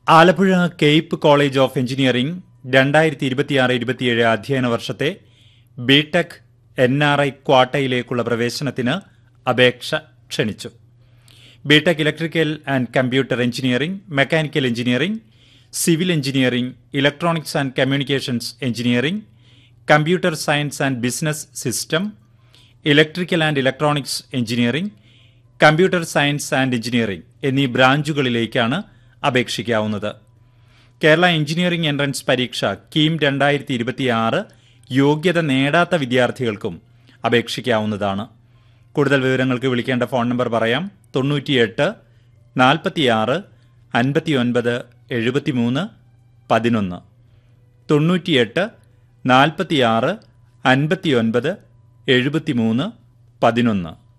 Alappuzha cape college of engineering രണ്ടായിരത്തി ഇരുപത്തിയാറ് ഇരുപത്തിയേഴ് അധ്യയന വർഷത്തെ ബിടെക് എൻ ആർ ഐ ക്വാട്ടയിലേക്കുള്ള പ്രവേശനത്തിന് അപേക്ഷ ക്ഷണിച്ചു BTech electrical and computer engineering mechanical engineering civil engineering electronics and communications engineering computer science and business system electrical and electronics engineering computer science and engineering എന്നീ ബ്രാഞ്ചുകളിലേക്കാണ് അപേക്ഷിക്കാവുന്നത് കേരള എഞ്ചിനീയറിംഗ് എൻട്രൻസ് പരീക്ഷ KEAM രണ്ടായിരത്തി ഇരുപത്തിയാറ് യോഗ്യത നേടാത്ത വിദ്യാർത്ഥികൾക്കും അപേക്ഷിക്കാവുന്നതാണ് കൂടുതൽ വിവരങ്ങൾക്ക് വിളിക്കേണ്ട ഫോൺ നമ്പർ പറയാം തൊണ്ണൂറ്റിയെട്ട് നാൽപ്പത്തിയാറ് അൻപത്തിയൊൻപത് എഴുപത്തിമൂന്ന് പതിനൊന്ന് തൊണ്ണൂറ്റിയെട്ട് നാൽപ്പത്തിയാറ് അൻപത്തിയൊൻപത് എഴുപത്തിമൂന്ന് പതിനൊന്ന്